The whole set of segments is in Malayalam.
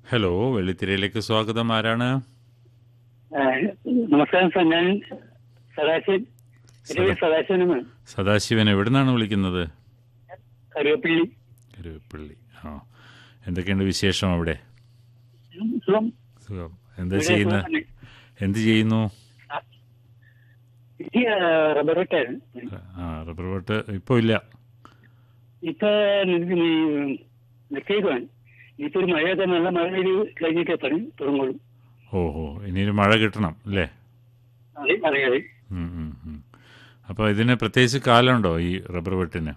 ഹലോ വെള്ളിത്തിരയിലേക്ക് സ്വാഗതം ആരാണ് ആ, നമസ്കാരം സാർ ഞാൻ സദാശിവൻ എൻ്റെ പേര് സദാശിവനാണ് സദാശിവൻ എവിടുന്നാണ് വിളിക്കുന്നത് കരുവപ്പള്ളി കരുവപ്പള്ളി ആ എന്തൊക്കെയുണ്ട് വിശേഷം അവിടെ സുഖം സുഖം എന്താ ഇവിടെ ചെയ്യുന്ന സുഖം തന്നെ. എന്ത് ചെയ്യുന്നു എനിക്ക് ആ, റബ്ബർ വെട്ടായിരുന്നു ആ റബ്ബർ വെട്ട് ഇപ്പോൾ ഇല്ല ഇപ്പൊ നിർത്തിയേക്കുവാണ് ഇനിയിപ്പോ ഒരു മഴയൊക്കെ നല്ല മഴ പെയ്ത് കഴിഞ്ഞിട്ട് പണി തുടങ്ങുള്ളൂ ഓഹോ ഇനിയൊരു മഴ കിട്ടണം അല്ലേ അതെ അതെ അതെ ഉം, ഉം, ഉം. അപ്പോൾ ഇതിന് പ്രത്യേകിച്ച് കാലമുണ്ടോ ഈ റബ്ബർ വെട്ടിന്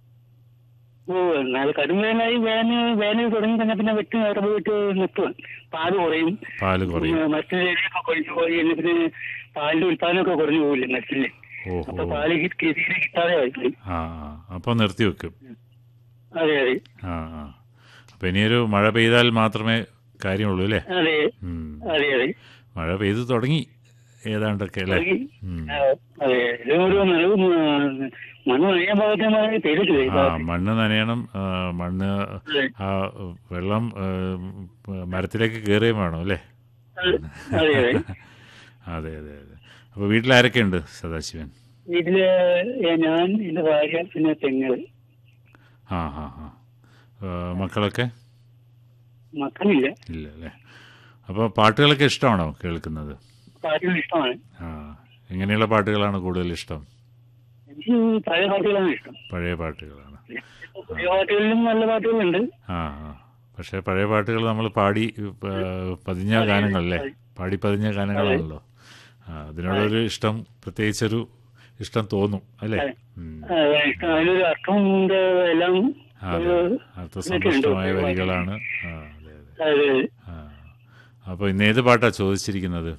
ഓ നാല് കടുംവേനായി വേന വേനൽ തുടങ്ങി തന്നെ പിന്നെ വെട്ട് റബ്ബർ വെട്ട് നിർത്തുവാൻ പാല് കുറയും പാല് കുറയും മരത്തിലേക്ക് കൊഴിഞ്ഞു പോയി എന്നെ പിന്നെ പാലിന്റെ ഉൽപ്പാദനമൊക്കെ കുറഞ്ഞു പോകില്ലേ മരത്തിന്റെ അപ്പൊ ഓഹോ പാല് കി- തീരെ കിട്ടാതെ ആയിപ്പോയി ആ ആ അപ്പോൾ നിർത്തി വെക്കും അതെ അതെ ആ ആ അപ്പോൾ ഇനിയൊരു മഴ പെയ്താൽ മാത്രമേ കാര്യമുള്ളൂ അല്ലേ അതെ ഉം. അതെ അതെ മഴ പെയ്തു തുടങ്ങി ഏതാണ്ടൊക്കെ അല്ലേ തുടങ്ങി. ഉം. ആ, അതെ ഇത് ഒരു നനവ് മ- മണ്ണ് നനയാൻ പാകത്തിന് പെയ്തിട്ടില്ല ഈ ആ ഭാഗത്ത്. മണ്ണ് നനയണം ആ, മണ്ണ് അതെ. ആ വെള്ളം ആ, മരത്തിലേക്ക് കയറുകയും വേണം അല്ലേ അതെ അതെ അതെ അതെ അതെ അപ്പോൾ വീട്ടിലാരൊക്കെ ഉണ്ട് സദാശിവൻ വീട്ടില് ഏ, ഞാൻ എന്റെ ഭാര്യ പിന്നെ പെങ്ങള് ആ ആ ആ ആ, മക്കളൊക്കെ മക്കളില്ല ഇല്ല അല്ലേ അപ്പോൾ പാട്ടുകളൊക്കെ ഇഷ്ടമാണോ കേൾക്കുന്നത് പാട്ടുകൾ ഇഷ്ടമാണ് ആ എങ്ങനെയുള്ള പാട്ടുകളാണ് കൂടുതൽ ഇഷ്ടം എനിക്ക് പഴയ പാട്ടുകളാണ് ഇഷ്ടം പഴയ പാട്ടുകളാണ് പുതിയ പാട്ടുകളിലും നല്ല പാട്ടുകളുണ്ട് ആ ആ പക്ഷേ പഴയ പാട്ടുകൾ നമ്മൾ പാടി ആ, പതിഞ്ഞ ഗാനങ്ങളല്ലേ പാടി പതിഞ്ഞ ഗാനങ്ങളാണല്ലോ ആ അതിനോടൊരു ഇഷ്ടം പ്രത്യേകിച്ചൊരു ഇഷ്ടം തോന്നും അല്ലേ ഉം. ആ, ഇഷ്ടം അതിലൊരു അർത്ഥമുണ്ട് എല്ലാം ആ, അതെ ഒരു അർത്ഥസമ്പുഷ്ടമായ വരികളാണ് ആ അതെ അതെ അതെ ആ അപ്പോൾ ഇന്ന് ഏത് പാട്ടാ ചോദിച്ചിരിക്കുന്നത്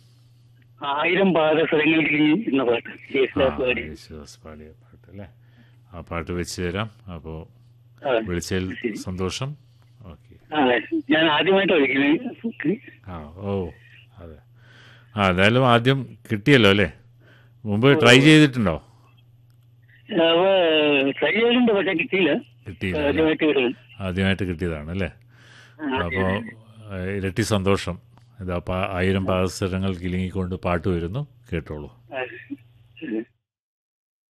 ആയിരം പാദസരങ്ങളിൽ എന്ന പാട്ട് ആ, യേശുദാസ് പാടി യേശുദാസ് പാടിയ പാട്ട് അല്ലേ ആ പാട്ട് വെച്ച് തരാം അപ്പോൾ ആ, വിളിച്ചതിൽ സന്തോഷം ഓക്കെ ആ, ഞാൻ ആദ്യമായിട്ട് വിളിക്കുന്നത് ആ ഓ അതെ ആ എന്തായാലും ആദ്യം കിട്ടിയല്ലോ അല്ലേ മുമ്പ് ട്രൈ ചെയ്തിട്ടുണ്ടോ അവ ട്രൈ ചെയ്തിട്ടുണ്ട് പക്ഷെ കിട്ടിയില്ല കിട്ടിയില്ല അല്ലേ? ആദ്യമായിട്ട് വരുന്നത് ആദ്യമായിട്ട് കിട്ടിയതാണ് അല്ലേ അപ്പോൾ ഇരട്ടി സന്തോഷം ഇതാ പാ- ആയിരം പാദസരങ്ങൾ കിലുങ്ങിക്കൊണ്ട് പാട്ട് വരുന്നു കേട്ടോളൂ ആ, ശരി.